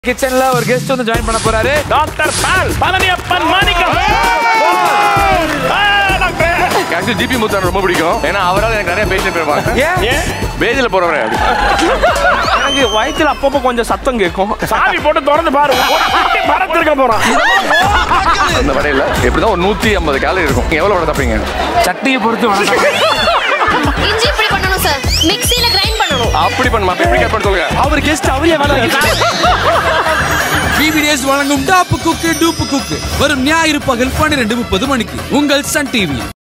கிச்சன்ல ஒரு கெஸ்ட் வந்து ஜாயின் பண்ண போறாரு doctor Paul Palaniappan Manickam actually GP முத்தான் ரொம்ப பிடிக்கும் ஏன்னா அவரால் எனக்கு நிறைய பேஷண்ட் போயிருப்பாங்க ஏன் ஏன் பேஜில் போறவரே எனக்கு வயித்துல அப்பப்போ கொஞ்சம் சத்தம் கேட்கும் சாவி போட்டு திறந்து பாரு பரத்து இருக்க போறான் அந்த வடையில் எப்படிதான் ஒரு நூற்றி ஐம்பது கேலரி இருக்கும் நீங்க எவ்வளோ வடை தப்பீங்க சட்டியை பொறுத்து வளர்த்தாங்க இஞ்சி இப்படி பண்ணணும் சார் மிக்ஸில கிரைண்ட் பண்ணணும் அப்படி பண்ணுமா எப்படி கேட் பண்ண சொல்லுங்க அவர் கெஸ்ட் அவரே வேலை பிபிடிஎஸ் வழங்கும் டாப்பு குக்கு டூப்பு குக்கு வரும் ஞாயிறு பகல் பன்னிரண்டு முப்பது மணிக்கு உங்கள் சன் டிவி